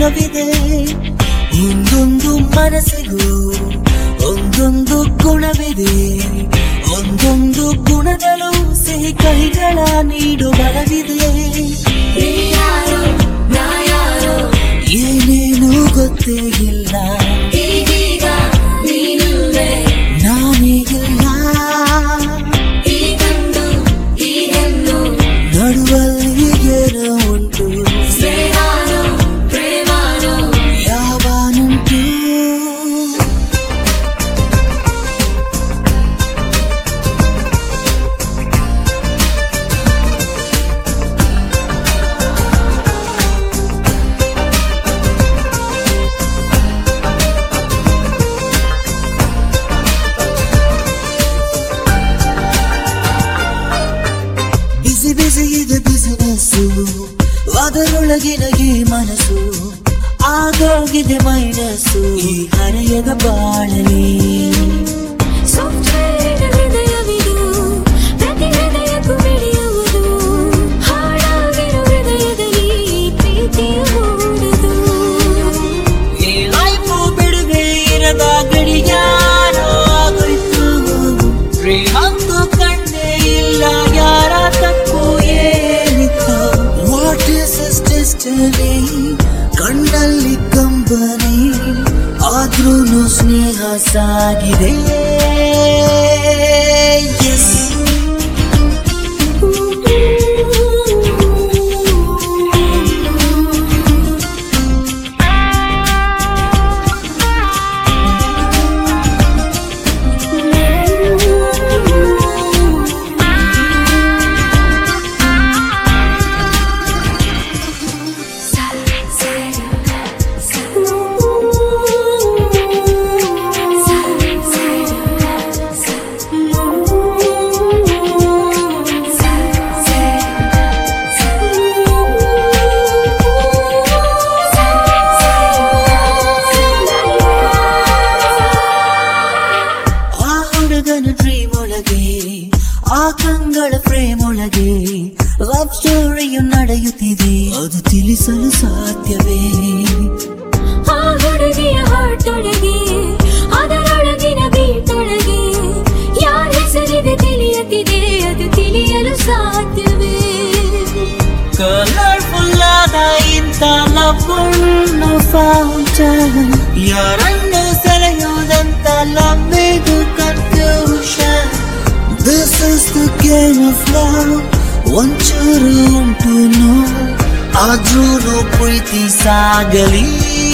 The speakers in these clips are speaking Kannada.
ಗುಣವಿದೆ ಒಂದೊಂದು ಮನಸ್ಸಿಗೂ ಒಂದೊಂದು ಗುಣವಿದೆ ಒಂದೊಂದು ಗುಣಗಳು ಸಿಹಿ ಕೈಗಳ ನೀಡು ಬಲವಿದೆ ನೀಯಾರೋ ನಾ ಯಾರೋ ಏನೇನು ಗೊತ್ತೇ ಇಲ್ಲ ಈಗೀಗ ನೀನಿಲ್ವೇ ನಾನೀಗಿಲ್ಲ ಈಗಂದು ಈ ಹೆಣ್ಣು ನಡುವಲ್ಲಿ ಏನೋ ಉಂಟು ಸ್ನೇಹಾನೋ ಪ್ರೇಮಾನೋ ಯಾವಾನುಂಟು ಬಿಸಿ ಬಿಸಿ ಇದೆ ಬಿಸಿನೆಸ್ಸು ಅದರೊಳಗಿನ ಈ ಮನಸ್ಸು ಆಗೋಗಿದೆ ಮೈನಸ್ಸು ಈ ಹರೆಯದ ಬಾಳಲಿ ಸಾಫ್ಟ್ವೇರ್ ಹೃದಯವಿದು ಪ್ರತಿ ಹೃದಯಕ್ಕೂ ಮಿಡಿಯುವುದು ಹಾಳಾಗಿರೋ ಹೃದಯದಲ್ಲಿ ಪ್ರೀತಿಯ ಮೂಡುದು ಈ ಲೈಫು ಬಿಡುವೆ ಇರದ ಗಡಿಯಾರ ಆಗೋಯ್ತು ಪ್ರೇಮಂತೂ ಕಣ್ಣೇ ಇಲ್ಲ ಯಾರ ತಪ್ಪು ಏನಿತ್ತು ವಾಟ್ ಇಸ್ ಡಿಸ್ಟನಿ ಕಣ್ಣಲ್ಲಿ ಕಂಬನಿ ಆದ್ರೂ ಸ್ನೇಹ ಸಾಗಿದೆ Yes. ಆ ಹುಡುಗನ ಡ್ರೀಮ್ ಒಳಗೆ ಆ ಕಂಗಳ ಫ್ರೇಮ್ ಒಳಗೆ ಲವ್ ಸ್ಟೋರಿಯು ನಡೆಯುತ್ತಿದೆ ಅದು ತಿಳಿಸಲು ಸಾಧ್ಯವೇ ಆ ಹುಡುಗಿಯ ಹಾಟೊಳಗೆ ಅದರೊಳಗಿನ ಬೀಟೊಳಗೆ ಯಾರ ಹೆಸರಿದೆ ತಿಳಿಯುತ್ತಿದೆ ಅದು ತಿಳಿಯಲು ಸಾಧ್ಯವೇ ಕಲರ್ಫುಲ್ ಆದ ಇಂಥ ಲವ್ ಫೌಂಟನ್ ಯಾರನ್ನು ಸೆಳೆಯುವುದಂತ ಲಂಬಿದು confusion this is the game of love ಒಂಚೂರು ಉಂಟು ನೋ ಆದ್ರೂ ಪ್ರೀತಿ ಸಾಗಲಿ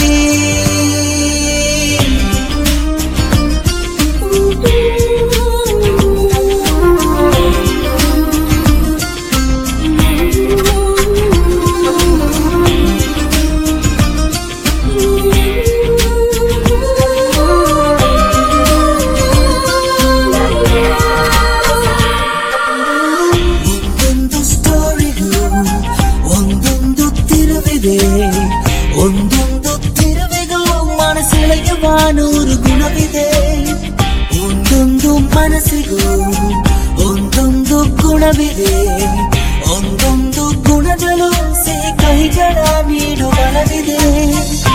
ಒಂದೊಂದು ಸ್ಟೋರಿಗೂ ಒಂದೊಂದು ತಿರುವಿದೆ ಒಂದೊಂದು ತಿರುವಿಗೂ ಮನಸ್ಸೆಳೆಯುವ ನೂರು ಗುಣವಿದೆ ಒಂದೊಂದು ಮನಸ್ಸಿಗೂ ಒಂದೊಂದು ಗುಣವಿದೆ ಒಂದೊಂದು ಗುಣಗಳು ಸಿಹಿ ಕೈಗಳ ನೀಡು ಬಲವಿದೆ